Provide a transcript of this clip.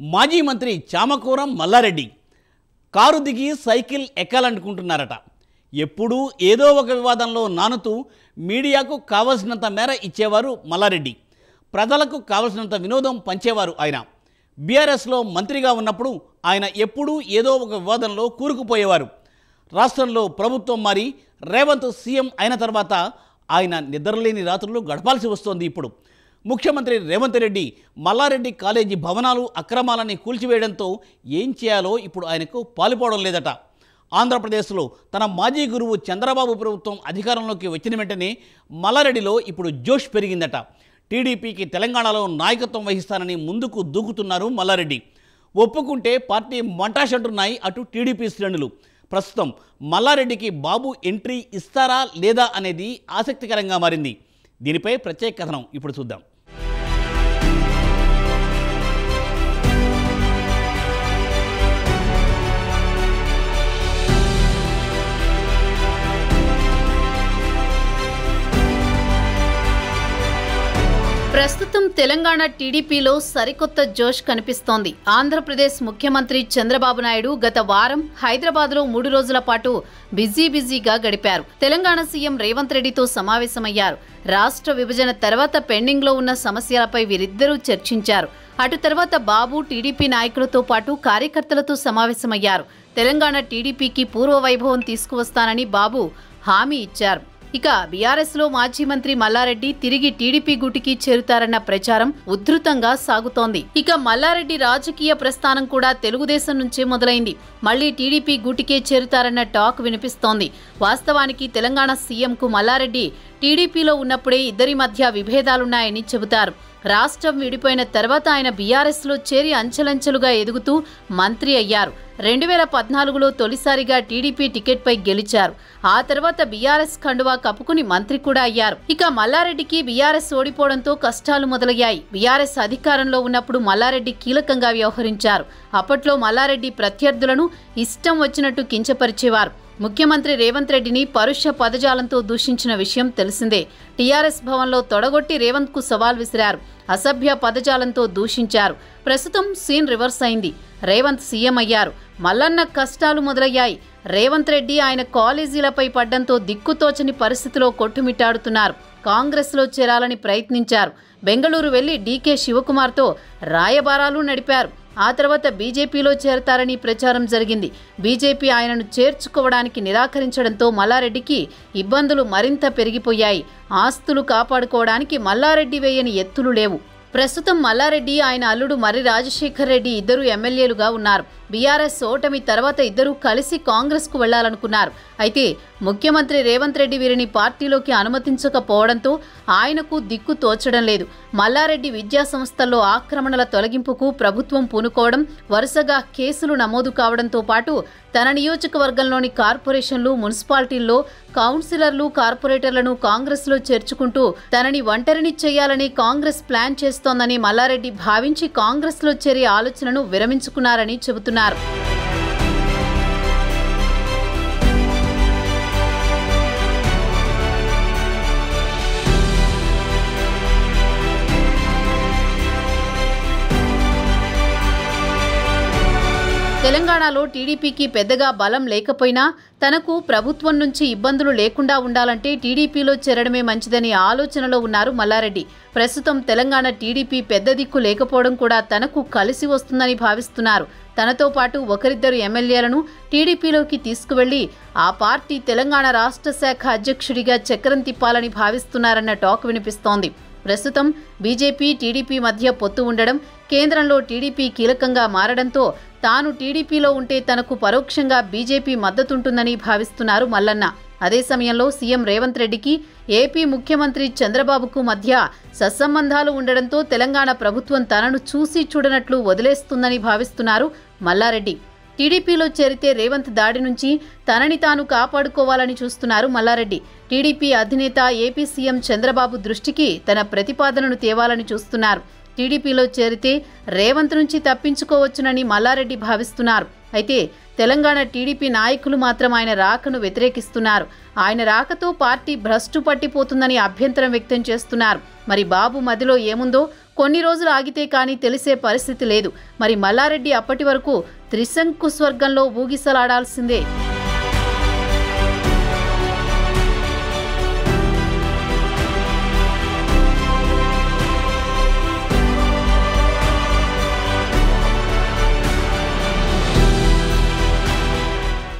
మాజీ మంత్రి చామకూరం మల్లారెడ్డి కారు దిగి సైకిల్ ఎక్కాలనుకుంటున్నారట ఎప్పుడూ ఏదో ఒక వివాదంలో నానుతూ మీడియాకు కావలసినంత మేర ఇచ్చేవారు మల్లారెడ్డి ప్రజలకు కావలసినంత వినోదం పంచేవారు ఆయన బీఆర్ఎస్లో మంత్రిగా ఉన్నప్పుడు ఆయన ఎప్పుడూ ఏదో ఒక వివాదంలో కూరుకుపోయేవారు రాష్ట్రంలో ప్రభుత్వం మారి రేవంత్ సీఎం అయిన తర్వాత ఆయన నిద్రలేని రాత్రులు గడపాల్సి వస్తోంది ఇప్పుడు ముఖ్యమంత్రి రేవంత్ రెడ్డి మల్లారెడ్డి కాలేజీ భవనాలు అక్రమాలని కూల్చివేయడంతో ఏం చేయాలో ఇప్పుడు ఆయనకు పాలుపోవడం లేదట ఆంధ్రప్రదేశ్లో తన మాజీ గురువు చంద్రబాబు ప్రభుత్వం అధికారంలోకి వచ్చిన వెంటనే మల్లారెడ్డిలో ఇప్పుడు జోష్ పెరిగిందట టీడీపీకి తెలంగాణలో నాయకత్వం వహిస్తానని ముందుకు దూకుతున్నారు మల్లారెడ్డి ఒప్పుకుంటే పార్టీ మంటాషంటున్నాయి అటు టీడీపీ శ్రేణులు ప్రస్తుతం మల్లారెడ్డికి బాబు ఎంట్రీ ఇస్తారా లేదా అనేది ఆసక్తికరంగా మారింది దీనిపై ప్రత్యేక కథనం ఇప్పుడు చూద్దాం ప్రస్తుతం తెలంగాణ టీడీపీలో సరికొత్త జోష్ కనిపిస్తోంది ఆంధ్రప్రదేశ్ ముఖ్యమంత్రి చంద్రబాబు నాయుడు గత వారం హైదరాబాద్లో మూడు రోజుల పాటు బిజీ బిజీగా గడిపారు తెలంగాణ సీఎం రేవంత్ రెడ్డితో సమావేశమయ్యారు రాష్ట్ర విభజన తర్వాత పెండింగ్లో ఉన్న సమస్యలపై వీరిద్దరూ చర్చించారు అటు తర్వాత బాబు టీడీపీ నాయకులతో పాటు కార్యకర్తలతో సమావేశమయ్యారు తెలంగాణ టీడీపీకి పూర్వ వైభవం తీసుకువస్తానని బాబు హామీ ఇచ్చారు ఇక బీఆర్ఎస్ లో మాజీ మంత్రి మల్లారెడ్డి తిరిగి టీడీపీ గుటికి చేరుతారన్న ప్రచారం ఉధృతంగా సాగుతోంది ఇక మల్లారెడ్డి రాజకీయ ప్రస్థానం కూడా తెలుగుదేశం నుంచే మొదలైంది మళ్లీ టీడీపీ గూటికే చేరుతారన్న టాక్ వినిపిస్తోంది వాస్తవానికి తెలంగాణ సీఎంకు మల్లారెడ్డి టీడీపీలో ఉన్నప్పుడే ఇద్దరి మధ్య విభేదాలున్నాయని చెబుతారు రాష్ట్రం విడిపోయిన తర్వాత ఆయన బీఆర్ఎస్లో చేరి అంచెలంచెలుగా ఎదుగుతూ మంత్రి అయ్యారు రెండు వేల పద్నాలుగులో తొలిసారిగా టీడీపీ టికెట్పై గెలిచారు ఆ తర్వాత బీఆర్ఎస్ కండువా కప్పుకుని మంత్రి కూడా అయ్యారు ఇక మల్లారెడ్డికి బీఆర్ఎస్ ఓడిపోవడంతో కష్టాలు మొదలయ్యాయి బీఆర్ఎస్ అధికారంలో ఉన్నప్పుడు మల్లారెడ్డి కీలకంగా వ్యవహరించారు అప్పట్లో మల్లారెడ్డి ప్రత్యర్థులను ఇష్టం వచ్చినట్టు కించపరిచేవారు ముఖ్యమంత్రి రేవంత్ రెడ్డిని పరుష పదజాలంతో దూషించిన విషయం తెలిసిందే టీఆర్ఎస్ భవన్లో తొడగొట్టి రేవంత్ కు సవాల్ విసిరారు అసభ్య పదజాలంతో దూషించారు ప్రస్తుతం సీన్ రివర్స్ అయింది రేవంత్ సీఎం అయ్యారు మల్లన్న కష్టాలు మొదలయ్యాయి రేవంత్ రెడ్డి ఆయన కాలేజీలపై పడ్డంతో దిక్కుతోచని పరిస్థితిలో కొట్టుమిట్టాడుతున్నారు కాంగ్రెస్లో చేరాలని ప్రయత్నించారు బెంగళూరు వెళ్లి డీకే శివకుమార్తో రాయబారాలు నడిపారు ఆ తర్వాత బీజేపీలో చేరతారని ప్రచారం జరిగింది బీజేపీ ఆయనను చేర్చుకోవడానికి నిరాకరించడంతో మల్లారెడ్డికి ఇబ్బందులు మరింత పెరిగిపోయాయి ఆస్తులు కాపాడుకోవడానికి మల్లారెడ్డి వేయని ఎత్తులు లేవు ప్రస్తుతం మల్లారెడ్డి ఆయన అల్లుడు మర్రి రాజశేఖర్ రెడ్డి ఇద్దరు ఎమ్మెల్యేలుగా ఉన్నారు బీఆర్ఎస్ ఓటమి తర్వాత ఇద్దరూ కలిసి కాంగ్రెస్కు వెళ్లాలనుకున్నారు అయితే ముఖ్యమంత్రి రేవంత్ రెడ్డి వీరిని పార్టీలోకి అనుమతించకపోవడంతో ఆయనకు దిక్కు తోచడం లేదు మల్లారెడ్డి విద్యా సంస్థల్లో ఆక్రమణల తొలగింపుకు ప్రభుత్వం పూనుకోవడం వరుసగా కేసులు నమోదు కావడంతో పాటు తన నియోజకవర్గంలోని కార్పొరేషన్లు మున్సిపాలిటీల్లో కౌన్సిలర్లు కార్పొరేటర్లను కాంగ్రెస్లో చేర్చుకుంటూ తనని ఒంటరిని చేయాలని కాంగ్రెస్ ప్లాన్ చేస్తోందని మల్లారెడ్డి భావించి కాంగ్రెస్లో చేరే ఆలోచనను విరమించుకున్నారని చెబుతున్నారు తెలంగాణలో టీడీపీకి పెద్దగా బలం లేకపోయినా తనకు ప్రభుత్వం నుంచి ఇబ్బందులు లేకుండా ఉండాలంటే టీడీపీలో చేరడమే మంచిదని ఆలోచనలో ఉన్నారు మల్లారెడ్డి ప్రస్తుతం తెలంగాణ టీడీపీ పెద్ద దిక్కు లేకపోవడం కూడా తనకు కలిసి వస్తుందని భావిస్తున్నారు తనతో పాటు ఒకరిద్దరు ఎమ్మెల్యేలను టీడీపీలోకి తీసుకువెళ్లి ఆ పార్టీ తెలంగాణ రాష్ట్ర శాఖ అధ్యక్షుడిగా చక్రం తిప్పాలని భావిస్తున్నారన్న టాక్ వినిపిస్తోంది ప్రస్తుతం బీజేపీ టీడీపీ మధ్య పొత్తు ఉండడం కేంద్రంలో టీడీపీ కీలకంగా మారడంతో తాను టీడీపీలో ఉంటే తనకు పరోక్షంగా బీజేపీ మద్దతుంటుందని భావిస్తున్నారు మల్లన్న అదే సమయంలో సీఎం రేవంత్ రెడ్డికి ఏపీ ముఖ్యమంత్రి చంద్రబాబుకు మధ్య సత్సంబంధాలు ఉండడంతో తెలంగాణ ప్రభుత్వం తనను చూసి చూడనట్లు వదిలేస్తుందని భావిస్తున్నారు మల్లారెడ్డి టీడీపీలో చేరితే రేవంత్ దాడి నుంచి తనని తాను కాపాడుకోవాలని చూస్తున్నారు మల్లారెడ్డి టీడీపీ అధినేత ఏపీ సీఎం చంద్రబాబు దృష్టికి తన ప్రతిపాదనను తేవాలని చూస్తున్నారు టీడీపీలో చేరితే రేవంత్ నుంచి తప్పించుకోవచ్చునని మల్లారెడ్డి భావిస్తున్నారు అయితే తెలంగాణ టీడీపీ నాయకులు మాత్రం ఆయన రాకను వ్యతిరేకిస్తున్నారు ఆయన రాకతో పార్టీ భ్రష్టు పట్టిపోతుందని అభ్యంతరం వ్యక్తం చేస్తున్నారు మరి బాబు మదిలో ఏముందో కొన్ని రోజులు ఆగితే కానీ తెలిసే పరిస్థితి లేదు మరి మల్లారెడ్డి అప్పటి వరకు త్రిశంకు స్వర్గంలో ఊగిసలాడాల్సిందే